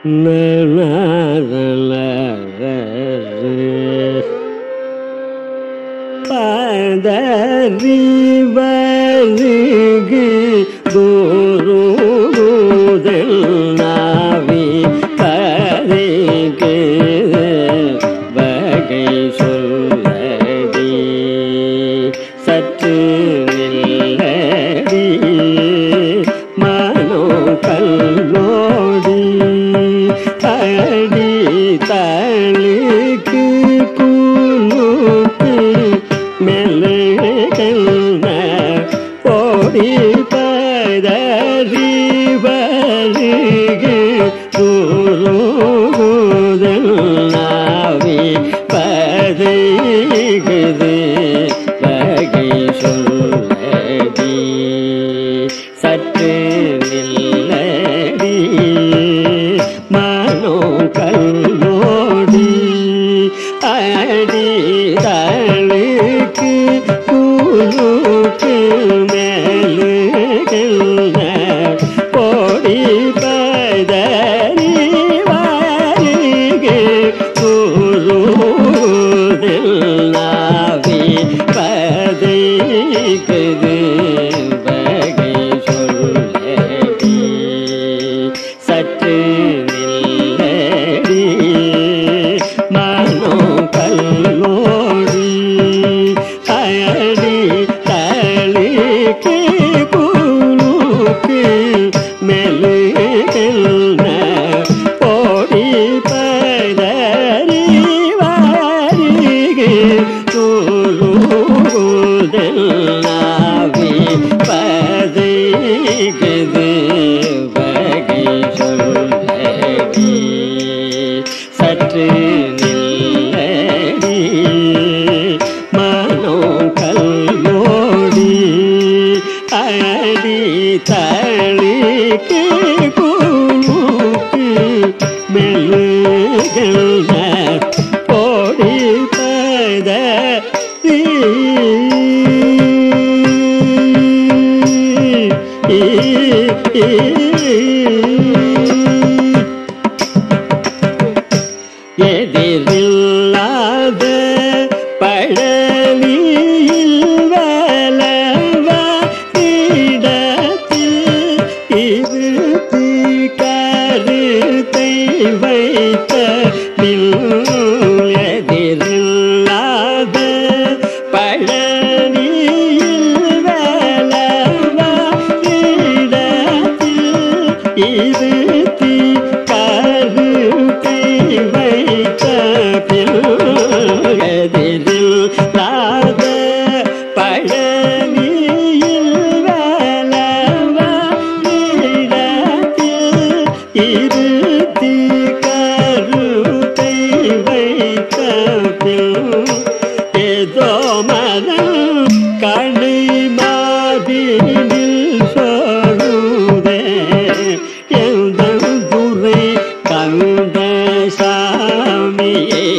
பதறிவருகு தூருதல் நாவி பதைக்கு வகை சொல்லடி சற்று நில்லடி மனோ கல்லோடி அடி தளிக்கு குலுக்கு மெல்ல ஓடி பதறி வருகு தூருதல் நாவி பதைகுது வகை சொல்லடி சற்று நில்லடி மனோ கல்லோடி அடி தழுக்கு குழுக்கு மேலுகின்ற ஓடி பதறி வாரிகே குருதில் நாவி பதைக்குது வகை சொல்லடி சற்று நில்லடி மனோ கல்லோடி அடி தளிக்கு குழுக்கு மெல்லுகின்ற ஓடி பதறி வாரிகே துருதல் நாவி பதைகுது வகை சொல்லடி சற்று நில்லடி மனோ கல்லோடி அடி தளிக்கு குழுக்கு மெல்லுகின்ற ஓடி பதறி எதிரில்லாத பழனியில் வலவா இடத்தில் இருத்தி கருத்தை வைத்த எதிரில்லாத பழனியில் வலவா இடத்தில் இருத்தி கருத்தை வைத்த எதிரில் லாத பழனியில் வலவா இடத்தில் இருத்தி கருத்தை வைத்த ஏதோ மனம் கணை மாதினில் சொல்லுதே எந்த துறை கந்த சாமியை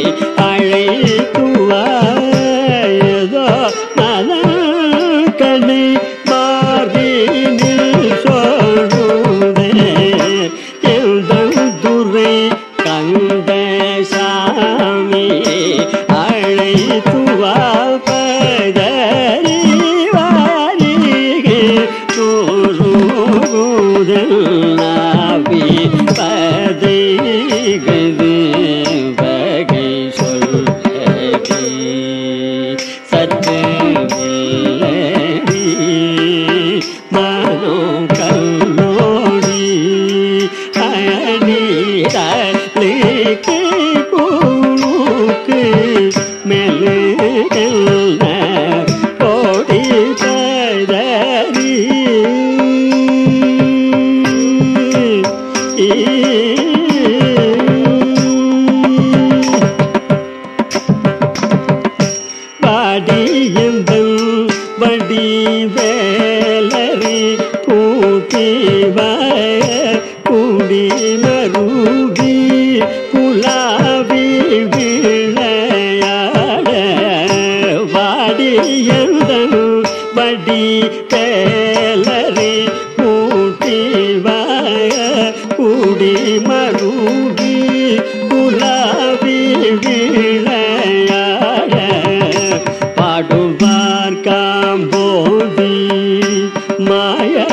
அழைத்துவாயதோ மனம் கணை மாதினில் சொல்லுதே எந்த துறை கந்த சாமியை அழைத்துவா பதறி வாரிகே தூருதல் நாவி பதைகுது வகை சொல்லடி சற்று நில்லடி மனோ கல்லோடி அடி தளிக்கு குழுக்கு மெல்லுகின்ற ஓடி பதறி வாடியந்தன் வடி வேலரி கூட்டி வய குடி மருவி குலாவி விளையாட வாடியந்தன் வடி வேலரி கூட்டி வய குடி மருவி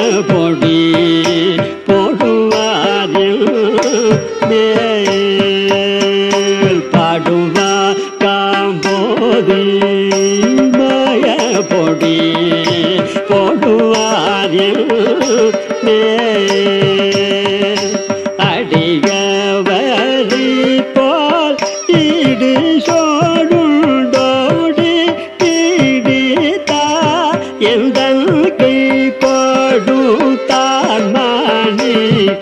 பொடி போடுவாரில் மேல் பாடுவா காம்போதி மாய பொடி போடுவாரில் மேல் அடிகவரி போல் இடு சோடுண்டோடி பீடித்தா எந்த கை படுத்தான் மணி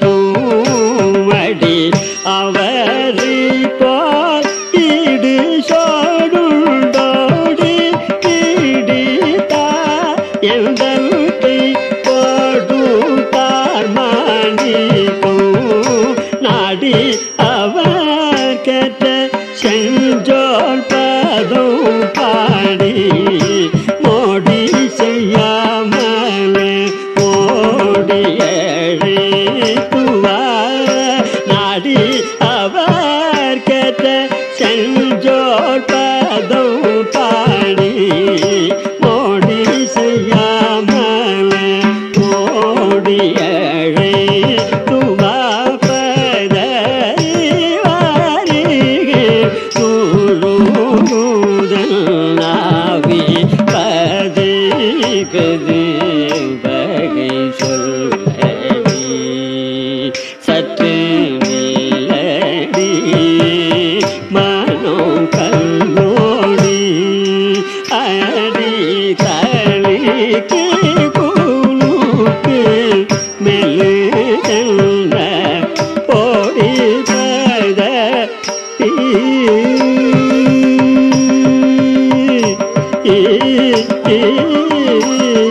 தூவடி அவரி போல் இடு சோடுண்டோடி பீடித்தா எந்த கை படுத்தார் மணி தூ நாடி அவர் கேட்ட செஞ்சோர் பதம் பாடி மோடி செய்யாமல் ஓடி எழுத்துவார் நாடி அவர் கேட்ட செஞ்சோர் பதம் பாடி மோடி செய்யாமல் ஓடி எழுத்துவா பதறிவாரிகே துருமுதல் நாவி பதிகது வகை சொல்லடி சற்று நில்லடி மனோ கல்லோடி அடி தளிக்கு குழுக்கு மெல்லுகின்ற ஓடி பத ஈ